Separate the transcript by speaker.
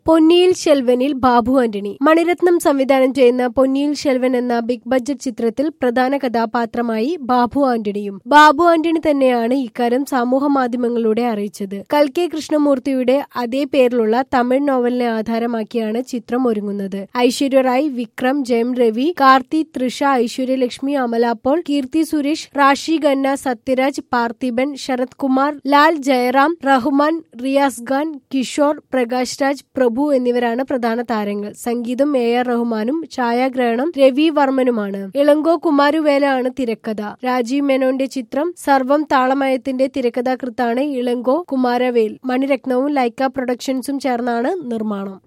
Speaker 1: പൊന്നിയിൽ ശെൽവനിൽ ബാബു ആന്റണി മണിരത്നം സംവിധാനം ചെയ്യുന്ന പൊന്നിയിൽ ശെൽവൻ എന്ന ബിഗ് ബഡ്ജറ്റ് ചിത്രത്തിൽ പ്രധാന കഥാപാത്രമായി ബാബു ആന്റണിയും ബാബു ആന്റണി തന്നെയാണ് ഇക്കാര്യം സമൂഹ മാധ്യമങ്ങളിലൂടെ അറിയിച്ചത് കൽക്കെ കൃഷ്ണമൂർത്തിയുടെ അതേ പേരിലുള്ള തമിഴ് നോവലിനെ ആധാരമാക്കിയാണ് ചിത്രം ഒരുങ്ങുന്നത് ഐശ്വര്യ റായ് വിക്രം ജയം രവി കാർത്തി തൃഷ ഐശ്വര്യലക്ഷ്മി അമല പോൾ കീർത്തി സുരേഷ് റാഷി ഖന്ന സത്യരാജ് പാർത്ഥിബൻ ശരത് കുമാർ ലാൽ ജയറാം റഹ്മാൻ റിയാസ് ഖാൻ കിഷോർ പ്രകാശ് രാജ് പ്രഭു എന്നിവരാണ് പ്രധാന താരങ്ങൾ സംഗീതം എ ആർ റഹ്മാനും ഛായാഗ്രഹണം രവി വർമ്മനുമാണ് ഇളങ്കോ കുമാരുവേല ആണ് തിരക്കഥ രാജീവ് മേനോന്റെ ചിത്രം സർവം താളമയത്തിന്റെ തിരക്കഥാകൃത്താണ് ഇളങ്കോ കുമാരവേൽ മണിരത്നവും ലൈക്ക പ്രൊഡക്ഷൻസും ചേർന്നാണ് നിർമ്മാണം